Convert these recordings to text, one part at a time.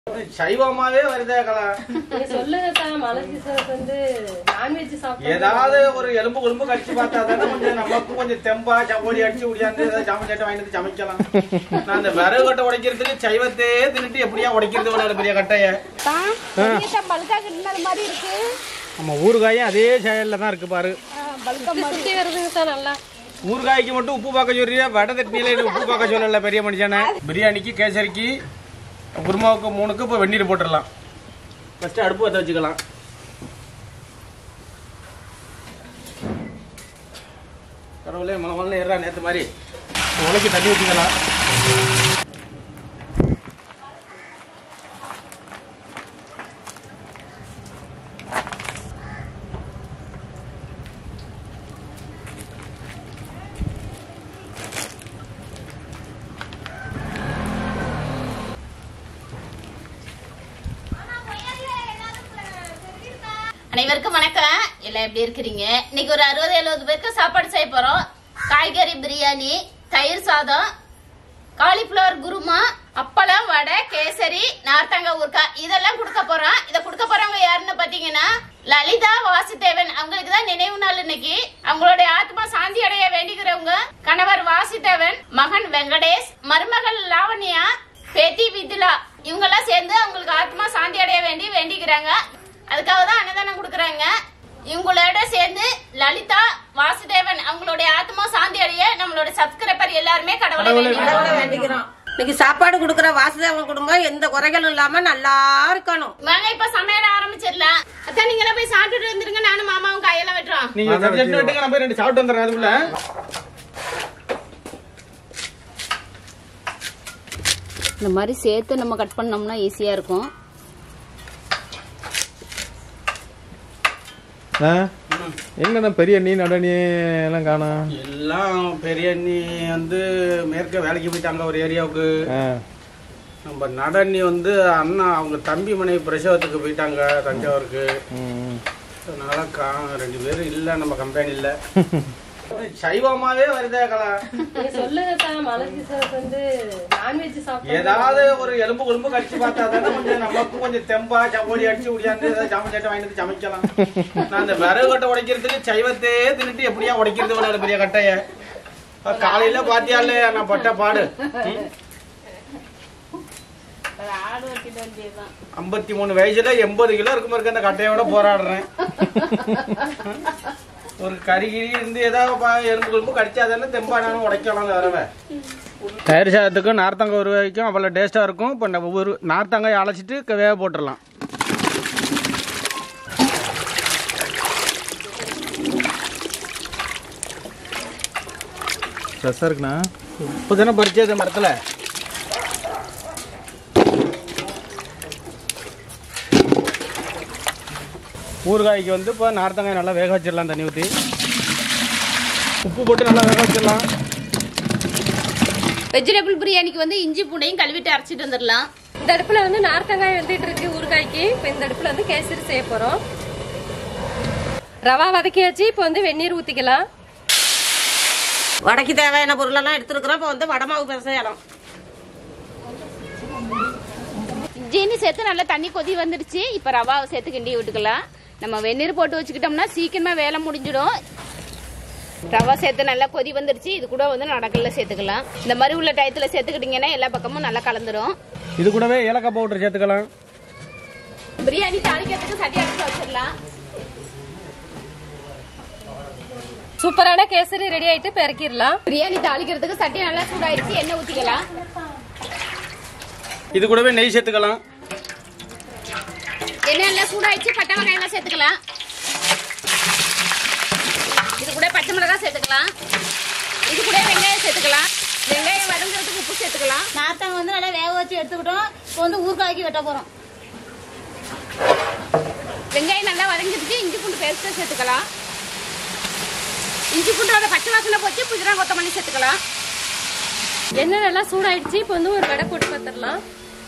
சைவமாவே வருதே கலா நீங்க சொல்லுங்க சார் மலர்ஜி சார் வந்து நான்வெஜ் சாப்பிட்டு ஏதாவது ஒரு எலும்பு குழும்பு கடிச்சு பார்த்தா தானே கொஞ்சம் நமக்கும் கொஞ்சம் தெம்பா சப்போடி அடிச்சு உடியாந்து ஏதாவது ஜாமன் சட்டை வாங்கிட்டு வந்து சமைக்கலாம் நான் அந்த விறகு கட்டை உடைக்கிறதுக்கு சைவத்தையே தின்னுட்டு எப்படியா உடைக்கிறது ஒரு பெரிய கட்டைய பல்கா கிண்டின மாதிரி இருக்கு நம்ம ஊறுகாயும் அதே செயல்ல தான் இருக்கு பாரு பல்கா சுத்தி வருதுங்க சார் நல்லா ஊறுகாய்க்கு மட்டும் உப்பு பார்க்க சொல்றியா வடை தட்டினில இது உப்பு பார்க்க சொல்லல பெரிய மனுஷனே பிரியாணிக்கு கேசரிக்கு குருமாவுக்கு மூணுக்கு இப்போ வெந்நீர் போட்டுடலாம் ஃபர்ஸ்ட் அடுப்பு பற்ற வச்சுக்கலாம் கடவுளே மலை மலை ஏறா நேற்று மாதிரி உலைக்கு தண்ணி ஊற்றிக்கலாம் அனைவருக்கும் வணக்கம் எல்லாம் எப்படி இருக்கிறீங்க இன்னைக்கு ஒரு அறுபது எழுபது பேருக்கு சாப்பாடு செய்ய போறோம் காய்கறி பிரியாணி தயிர் சாதம் காலிஃப்ளவர் குருமா அப்பளம் வடை கேசரி நார்த்தங்காய் ஊறுகாய் இதெல்லாம் கொடுக்க போறோம் இதை கொடுக்க போறவங்க யாருன்னு பாத்தீங்கன்னா லலிதா வாசுதேவன் அவங்களுக்கு தான் நினைவு நாள் இன்னைக்கு அவங்களுடைய ஆத்மா சாந்தி அடைய வேண்டிக்கிறவங்க கணவர் வாசுதேவன் மகன் வெங்கடேஷ் மருமகள் லாவண்யா பேத்தி விதுலா இவங்க எல்லாம் சேர்ந்து அவங்களுக்கு ஆத்மா சாந்தி அடைய வேண்டி வேண்டிக்கிறாங்க அதுக்காக தான் அன்னதானம் கொடுக்குறாங்க இவங்களோட சேர்ந்து லலிதா வாசுதேவன் அவங்களுடைய ஆத்மா சாந்தி அடைய நம்மளோட சப்ஸ்கிரைபர் எல்லாருமே கடவுளை வேண்டிக்கிறோம். வேண்டிக்கிறோம் இன்னைக்கு சாப்பாடு கொடுக்குற வாசுதேவன் குடும்பம் எந்த குறைகளும் இல்லாம நல்லா இருக்கணும் வாங்க இப்ப சமையல் ஆரம்பிச்சிடலாம் அதான் நீங்க எல்லாம் போய் சாப்பிட்டுட்டு வந்துருங்க நானும் மாமாவும் கையெல்லாம் வெட்டுறோம் நீங்க சப்ஜெக்ட் விட்டுங்க நான் போய் ரெண்டு சாப்பிட்டு வந்துடுறேன் அதுக்குள்ள இந்த மாதிரி சேர்த்து நம்ம கட் பண்ணோம்னா ஈஸியா இருக்கும் எங்கண்ணா பெரிய நீ நடனி எல்லாம் காணோம் எல்லாம் பெரிய அண்ணி வந்து மேற்க வேலைக்கு போயிட்டாங்க ஒரு ஏரியாவுக்கு ஆ நம்ம நடண்ணி வந்து அண்ணா அவங்க தம்பி மனைவி பிரசவத்துக்கு போயிட்டாங்க தஞ்சாவூருக்கு ம், அதனால கா ரெண்டு பேரும் இல்லை நம்ம கம்பெனியில் சைவமாவே வருதே கலா நீங்க சொல்லுங்க சார் மலர்ஜி சார் வந்து நான்வெஜ் சாப்பிட்டு ஏதாவது ஒரு எலும்பு குழும்பு கடிச்சு பார்த்தா தானே கொஞ்சம் நமக்கும் கொஞ்சம் தெம்பா சப்போடி அடிச்சு உடியாந்து ஏதாவது ஜாமன் சட்டை வாங்கிட்டு வந்து சமைக்கலாம் நான் அந்த விறகு கட்டை உடைக்கிறதுக்கு சைவத்தையே தின்னுட்டு எப்படியா உடைக்கிறது ஒரு பெரிய கட்டைய காலையில பாத்தியா இல்லையா நான் பட்ட பாடு ம். ஆடு வெட்டிட்டு வேண்டியதுதான் ஐம்பத்தி மூணு வயசுல எண்பது கிலோ இருக்கும் இருக்க அந்த கட்டையோட போராடுறேன் ஒரு கறி கிரி இருந்து ஏதாவது ப- எலும்பு குழும்பு கடிச்சா தானே தெம்பா நானும் உடைக்கலாம் வரவே தயிர் சாதத்துக்கும் நார்த்தங்காய் ஒரு வரைக்கும் அவ்வளோ டேஸ்ட்டாக இருக்கும் இப்போ நம்ம ஒரு நார்த்தங்காய் அழைச்சிட்டு க- வேக போட்டுடலாம் ஃப்ரெஷ்ஷாக இருக்குண்ணா இப்போ தானே பறிச்சது மரத்தில் ஊறுகாய்க்கு வந்து இப்போ நார்த்தங்காய் நல்லா வேக வச்சிடலாம் தண்ணி ஊற்றி உப்பு போட்டு நல்லா வேக வச்சிடலாம் வெஜிடபிள் பிரியாணிக்கு வந்து இஞ்சி பூண்டையும் கழுவிட்டு அரைச்சிட்டு வந்துடலாம் இந்த அடுப்புல வந்து நார்த்தங்காய் வந்துட்டு இருக்கு ஊறுகாய்க்கு இப்ப இந்த அடுப்புல வந்து கேசரி செய்ய போறோம் ரவா வதக்கியாச்சு இப்ப வந்து வெந்நீர் ஊத்திக்கலாம் வடைக்கு தேவையான பொருளெல்லாம் எடுத்துருக்குறோம் இப்போ வந்து வடை மாவு பிசையலாம் ஜீனி சேர்த்து நல்லா தண்ணி கொதி வந்துடுச்சு இப்போ ரவாவை சேர்த்து கிண்டி விட்டுக்கலாம் நம்ம வெந்நீர் போட்டு வச்சுக்கிட்டோம்னா சீக்கிரமா வேலை முடிஞ்சிடும் ரவா சேர்த்து நல்லா கொதி வந்துடுச்சு இது கூட வந்து நடக்கல சேர்த்துக்கலாம் இந்த மாதிரி உள்ள டயத்துல சேர்த்துக்கிட்டீங்கன்னா எல்லா பக்கமும் நல்லா கலந்துரும் இது கூடவே ஏலக்காய் பவுடர் சேர்த்துக்கலாம் பிரியாணி தாளிக்கிறதுக்கு சட்டி அடுப்பு வச்சிடலாம் சூப்பரான கேசரி ரெடி ஆயிட்டு இப்ப இறக்கிடலாம் பிரியாணி தாளிக்கிறதுக்கு சட்டி நல்லா சூடாயிருச்சு எண்ணெய் ஊத்திக்கலாம் இது கூடவே நெய் சேர்த்துக்கலாம் எண்ணெய் நல்லா சூடாயிருச்சு பட்டை வெங்காயம் எல்லாம் சேர்த்துக்கலாம் இது கூட பச்சை மிளகாய் சேர்த்துக்கலாம் இது கூட வெங்காயம் சேர்த்துக்கலாம் வெங்காயம் வதங்குறதுக்கு உப்பு சேர்த்துக்கலாம் நார்த்தங்க வந்து நல்லா வேக வச்சு எடுத்துக்கிட்டோம் இப்போ வந்து ஊறுகாய்க்கு வெட்ட போறோம் வெங்காயம் நல்லா வதங்கிடுச்சு இஞ்சி பூண்டு பேஸ்ட்டை சேர்த்துக்கலாம் இஞ்சி பூண்டோட பச்சை வாசனை போச்சு புதினா கொத்தமல்லி சேர்த்துக்கலாம் எண்ணெய் நல்லா சூடாயிடுச்சு இப்ப வந்து ஒரு வடை போட்டு பார்த்துடலாம்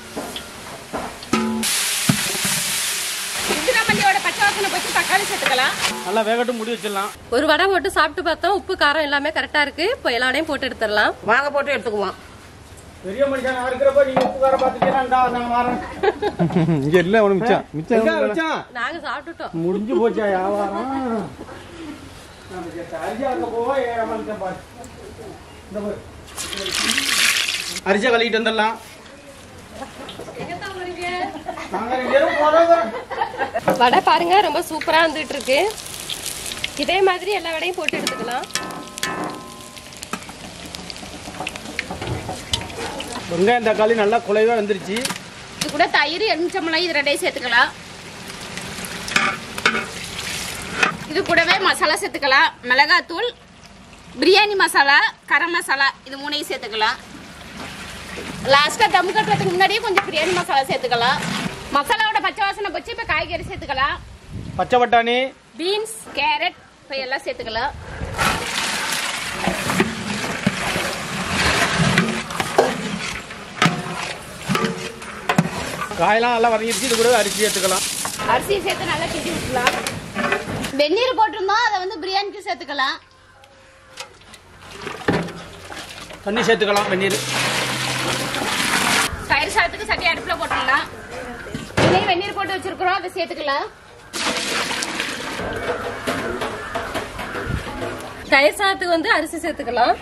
புதினா மல்லியோட பச்சை வாசனை போச்சு தக்காளி சேர்த்துக்கலாம் நல்லா வேகட்டும் முடி வச்சிடலாம் ஒரு வடை போட்டு சாப்பிட்டு பார்த்தோம் உப்பு காரம் எல்லாமே கரெக்டா இருக்கு இப்போ எல்லாரையும் போட்டு எடுத்துடலாம் வாங்க போட்டு எடுத்துக்குவோம் பெரிய மனுஷன் நான் இருக்கிறப்ப நீங்க உப்புக்கார பாத்துட்டீங்கன்னா நான் வரேன் இங்க இல்ல உனக்கு மிச்சம் மிச்சம் எங்க எதுவும் இல்ல. வச்சான்? நாங்க சாப்பிட்டுட்டோம் முடிஞ்சு போச்சா வியாபாரம் நம்ம செத்த அரிசி அங்க போவா ஏமாந்துட்டேன் பாரு இந்த பாரு. அரிசியை கழுவிட்டு வந்துடலாம் எங்கத்தான் போறீங்க? நாங்க ரெண்டு பேரும் போறோம் வடை பாருங்க ரொம்ப சூப்பரா வந்துட்டு இருக்கு இதே மாதிரி எல்லா வடையும் போட்டு எடுத்துக்கலாம் வெங்காயம் தக்காளி நல்லா குலைவா வந்துருச்சு இது கூட தயிர் எலுமிச்சம்பழம் இது ரெண்டையும் சேர்த்துக்கலாம் இது கூடவே மசாலா சேர்த்துக்கலாம் மிளகாத்தூள் பிரியாணி மசாலா கரம் மசாலா இது மூணையும் சேர்த்துக்கலாம் லாஸ்ட்டாக தம் கட்டுறதுக்கு முன்னாடியே கொஞ்சம் பிரியாணி மசாலா சேர்த்துக்கலாம் மசாலாவோட பச்சை வாசனை போச்சு இப்போ காய்கறி சேர்த்துக்கலாம் பச்சை பட்டாணி பீன்ஸ் கேரட் இப்போ எல்லாம் சேர்த்துக்கலாம் காயெல்லாம் நல்லா வதங்கிடுச்சு இது கூட அரிசி எடுத்துக்கலாம் அரிசியை சேர்த்து நல்லா கிண்டி விட்டுலாம் வெந்நீர் போட்டிருந்தோம் அதை வந்து பிரியாணிக்கு சேர்த்துக்கலாம் தண்ணி சேர்த்துக்கலாம் வெந்நீர் தயிர் சாதத்துக்கு சட்டி அடுப்புல போட்டுடலாம் இதுலயும் வெந்நீர் போட்டு வச்சிருக்கிறோம் அதை சேர்த்துக்கலாம் தயிர் சாதத்துக்கு வந்து அரிசி சேர்த்துக்கலாம்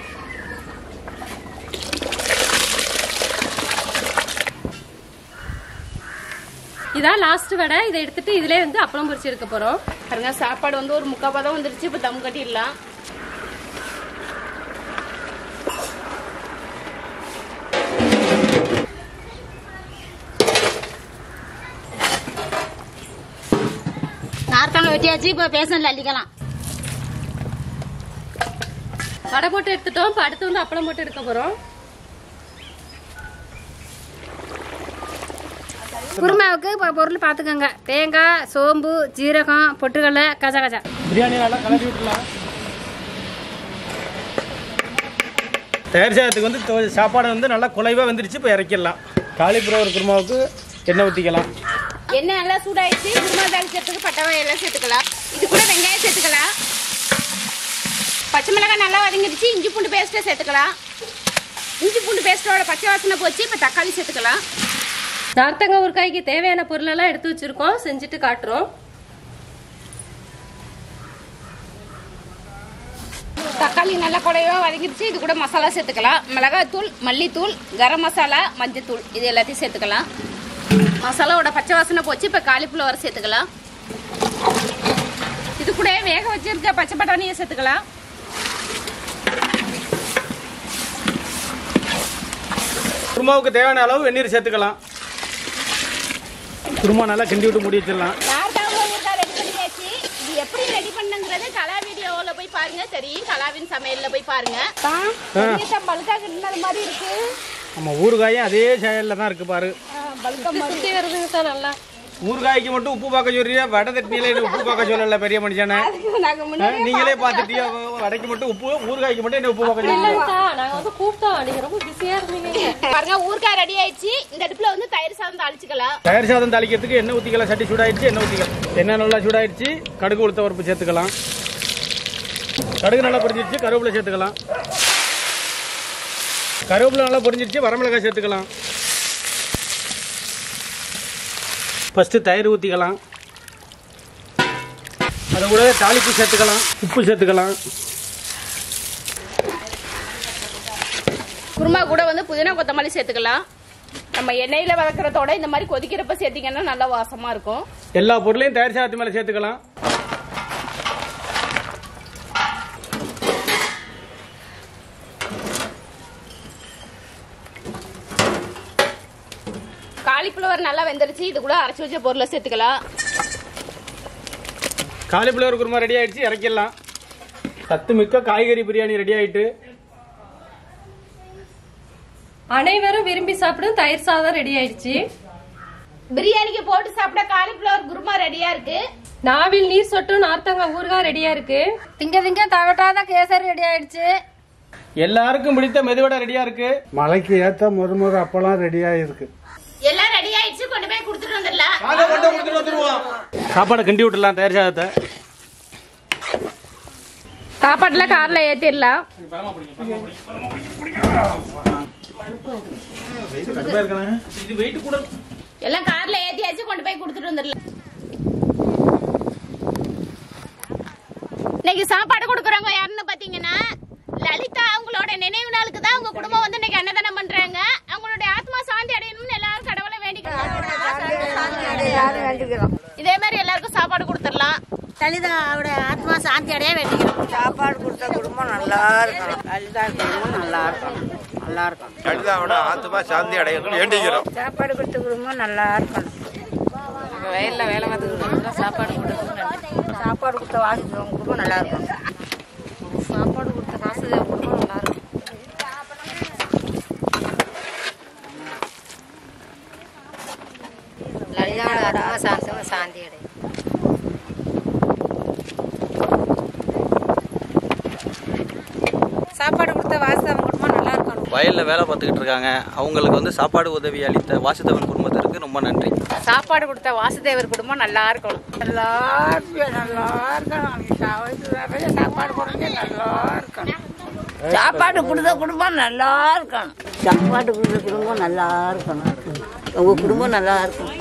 இதான் லாஸ்ட் வடை இதை எடுத்துட்டு இதுல வந்து அப்பளம் பொரிச்சு எடுக்க போறோம் பாருங்க சாப்பாடு வந்து ஒரு முக்கால் பதம் வந்துருச்சு இப்போ தம் கட்டிடலாம் நார்த்தாங்க வெட்டியாச்சு இப்போ பேசன்ல அள்ளிக்கலாம் வடை போட்டு எடுத்துட்டோம் இப்போ அடுத்து வந்து அப்பளம் போட்டு எடுக்க போறோம் குருமாவுக்கு இப்போ பொருள் பார்த்துக்கோங்க தேங்காய் சோம்பு ஜீரகம் பொட்டுக்கடலை கஜா கஜா பிரியாணி நல்லா கலரி விட்டுலாம் தயார் சாதத்துக்கு வந்து தொ- சாப்பாடு வந்து நல்லா குலைவா வந்துருச்சு இப்போ இறக்கிடலாம் காலிஃப்ளவர் குருமாவுக்கு எண்ணெய் ஊற்றிக்கலாம் எண்ணெய் நல்லா சூடாயிடுச்சு குருமா தாளிக்கிறதுக்கு பட்டை வகையெல்லாம் சேர்த்துக்கலாம் இது கூட வெங்காயம் சேர்த்துக்கலாம் பச்சை மிளகாய் நல்லா வதங்கிடுச்சு இஞ்சி பூண்டு பேஸ்ட்டை சேர்த்துக்கலாம் இஞ்சி பூண்டு பேஸ்ட்டோட பச்சை வாசனை போச்சு இப்போ தக்காளி சேர்த்துக்கலாம் நார்த்தங்காய் ஊறுகாய்க்கு தேவையான பொருளெல்லாம் எடுத்து வச்சிருக்கோம் செஞ்சுட்டு காட்டுறோம் தக்காளி நல்லா குறைவா வதங்கிடுச்சு இது கூட மசாலா சேர்த்துக்கலாம் மிளகாய்த்தூள் மல்லித்தூள் கரம் மசாலா மஞ்சத்தூள் இது எல்லாத்தையும் சேர்த்துக்கலாம் மசாலாவோட பச்சை வாசனை போச்சு இப்போ காலிஃப்ளவர் சேர்த்துக்கலாம் இது கூட வேக வச்சிருக்க பச்சை பட்டாணியை சேர்த்துக்கலாம் குருமாவுக்கு தேவையான அளவு வெந்நீர் சேர்த்துக்கலாம் குருமா நல்லா கிண்டி விட்டு மூடி வச்சிடலாம் நார்த்தாங்க ஊறுகாய் ரெடி பண்ணியாச்சு இது எப்படி ரெடி பண்ணுங்கிறது கலா வீடியோவில் போய் பாருங்க தெரியும் கலாவின் சமையல்ல போய் பாருங்க பல்கா கிண்ணது மாதிரி இருக்கு நம்ம ஊறுகாயும் அதே செயலில் தான் இருக்கு பாரு சுத்தி வருதுங்க சார் நல்லா ஊறுகாய்க்கு மட்டும் உப்பு பார்க்க சொல்றியா வடை தட்டினில உப்பு பார்க்க சொல்லல பெரிய மனுஷனை நாங்க ஆ, நீங்களே பார்த்துட்டியோ வடைக்கு மட்டும் உப்பு ஊறுகாய்க்கு மட்டும் என்ன உப்பு பார்க்க சொல்றீங்க இல்லைங்க சார் நாங்க வந்து கூப்பிட்டோம் நீங்க ரொம்ப பிஸியா இருந்தீங்க பாருங்க ஊறுகாய் ரெடி ஆயிடுச்சு இந்த அடுப்புல வந்து தயிர் சாதம் தாளிச்சுக்கலாம் தயார் சாதம் தாளிக்கிறதுக்கு எண்ணெய் ஊற்றிக்கலாம் சட்டி சூடாயிடுச்சு எண்ணெய் ஊற்றிக்கலாம் எண்ணெய் நல்லா சூடாயிடுச்சு கடுகு உளுத்த பருப்பு சேர்த்துக்கலாம் கடுகு நல்லா பொரிஞ்சிருச்சு கருவேப்பிலை சேர்த்துக்கலாம் கருவேப்பிலை நல்லா பொரிஞ்சிருச்சு வரமிளகாய் சேர்த்துக்கலாம் ஃபஸ்ட்டு தயிர் ஊற்றிக்கலாம் அது கூட தாளிப்பு சேர்த்துக்கலாம் உப்பு சேர்த்துக்கலாம் குருமா கூட வந்து புதினா கொத்தமல்லி சேர்த்துக்கலாம் நம்ம எண்ணெயில வதக்குறதோட இந்த மாதிரி கொதிக்கிறப்ப சேர்த்தீங்கன்னா நல்லா வாசமா இருக்கும் எல்லா பொருளையும் தயார் சாதத்து மேலே சேர்த்துக்கலாம் காலிஃப்ளவர் நல்லா வெந்துருச்சு இது கூட அரைச்சி வச்ச பொருளை சேர்த்துக்கலாம் காலிஃப்ளவர் குருமா ரெடி ஆயிடுச்சு இறக்கிடலாம் சத்து மிக்க காய்கறி பிரியாணி ரெடி ஆயிட்டு அனைவரும் விரும்பி சாப்பிடும் தயிர் சாதம் ரெடி ஆயிடுச்சு பிரியாணிக்கு போட்டு சாப்பிட காலிஃப்ளவர் குருமா ரெடியா இருக்கு நாவில் நீர் சொட்டும் நார்த்தங்காய் ஊறுகாய் ரெடியா இருக்கு திங்க திங்க தவட்டாத கேசரி ரெடி ஆயிடுச்சு எல்லாருக்கும் பிடித்த மெதுவடை ரெடியா இருக்கு மலைக்கு ஏத்த முறுமுறு அப்பெல்லாம் ரெடியா இருக்கு எல்லாம் ரெடி ஆயிடுச்சு கொண்டு போய் கொடுத்துட்டு வந்துடலாம் சாப்பாடை கிண்டி விட்டுலாம் தயார் சாதத்தை சாப்பாட்டுல கார்ல ஏத்திடலாம் கடுப்பா இருக்கணும் இது வெயிட் கூட எல்லாம் கார்ல ஏத்தியாச்சு கொண்டு போய் கொடுத்துட்டு வந்துடலாம் இன்னைக்கு சாப்பாடு கொடுக்குறவங்க யாருன்னு பாத்தீங்கன்னா லலிதா அவங்களோட நினைவு நாளுக்கு தான் அவங்க குடும்பம் வந்து இன்னைக்கு அன்னதானம் பண்றாங்க அவங்களுடைய ஆத்மா சாந்தி அடையணும்னு எல்லாரும் கடவுளை வேண்டிக்கிறோம் இதே மாதிரி எல்லாருக்கும் சாப்பாடு கொடுத்துடலாம் லலிதாவோட ஆத்மா சாந்தி அடைய வேண்டிக்கிறோம் சாப்பாடு கொடுத்த குடும்பம் நல்லா இருக்கணும் லலிதா குடும்பம் நல்லா இருக்கணும் நல்லா இருக்கணும் லலிதாவோட ஆத்மா சாந்தி அடையணும்னு வேண்டிக்கிறோம் சாப்பாடு கொடுத்த குடும்பம் நல்லா இருக்கணும் வயலில் வேலை பார்த்துக்கிட்டு சாப்பாடு கொடுத்து சாப்பாடு கொடுத்த வாசுதேவன் குடும்பம் நல்லா இருக்கும் சாப்பாடு கொடுத்த வாசுதேவன் குடும்பம் நல்லா இருக்கும் லலிதாவோட ஆத்மா சாந்தமா சாந்தி அடையும் சாப்பாடு கொடுத்த வாசுதேவன் குடும்பம் நல்லா இருக்கணும் வயலில் வேலை பார்த்துக்கிட்டு இருக்காங்க அவங்களுக்கு வந்து சாப்பாடு உதவி அளித்த வாசுதேவன் குடும்பத்திற்கு ரொம்ப நன்றி சாப்பாடு கொடுத்த வாசுதேவர் குடும்பம் நல்லா இருக்கணும் நல்லா இருக்கணும் நல்லா இருக்கணும் நிறைய சாப்பாடு கொடுங்க நல்லா இருக்கணும் சாப்பாடு கொடுத்த குடும்பம் நல்லா இருக்கணும் சாப்பாடு கொடுத்த குடும்பம் நல்லா இருக்கணும் உங்க குடும்பம் நல்லா இருக்கும்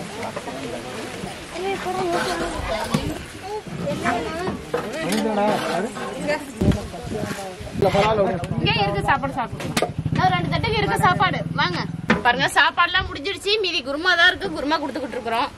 இங்கே இருக்கு சாப்பாடு சாப்பிடுவோம் இன்னும் ரெண்டு தட்டுக்கு இருக்கு சாப்பாடு வாங்க பாருங்க சாப்பாடுலாம் முடிஞ்சிடுச்சு மீதி குருமா தான் இருக்கு குருமா கொடுத்துக்கிட்டு இருக்கிறோம்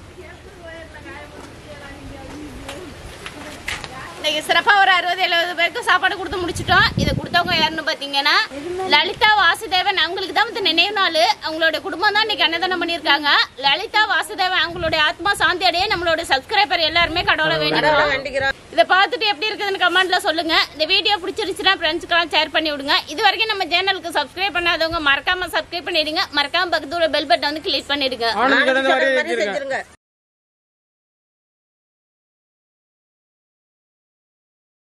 இன்னைக்கு சிறப்பா ஒரு அறுபது எழுபது பேருக்கு சாப்பாடு கொடுத்து முடிச்சிட்டோம் இதை கொடுத்தவங்க யாருன்னு பாத்தீங்கன்னா லலிதா வாசுதேவன் அவங்களுக்கு தான் வந்து நினைவு நாள் அவங்களோட குடும்பம் தான் இன்னைக்கு அன்னதானம் பண்ணியிருக்காங்க லலிதா வாசுதேவன் அவங்களுடைய ஆத்மா சாந்தி அடைய நம்மளோட சப்ஸ்கிரைபர் எல்லாருமே கடவுளை வேண்டிக்கிறோம் இதை பார்த்துட்டு எப்படி இருக்குதுன்னு கமெண்ட்ல சொல்லுங்க இந்த வீடியோ பிடிச்சிருச்சுன்னா ஃப்ரெண்ட்ஸ்க்கெல்லாம் ஷேர் பண்ணி விடுங்க இது வரைக்கும் நம்ம சேனலுக்கு சப்ஸ்கிரைப் பண்ணாதவங்க மறக்காம சப்ஸ்கிரைப் பண்ணிடுங்க மறக்காம பக்கத்துல பெல் பட்டன் வந்து கிளிக் பண்ணிடுங்க ஆனந்த் கடந்த மாதிரி வச்சிருக்கேன் செஞ்சிருங்க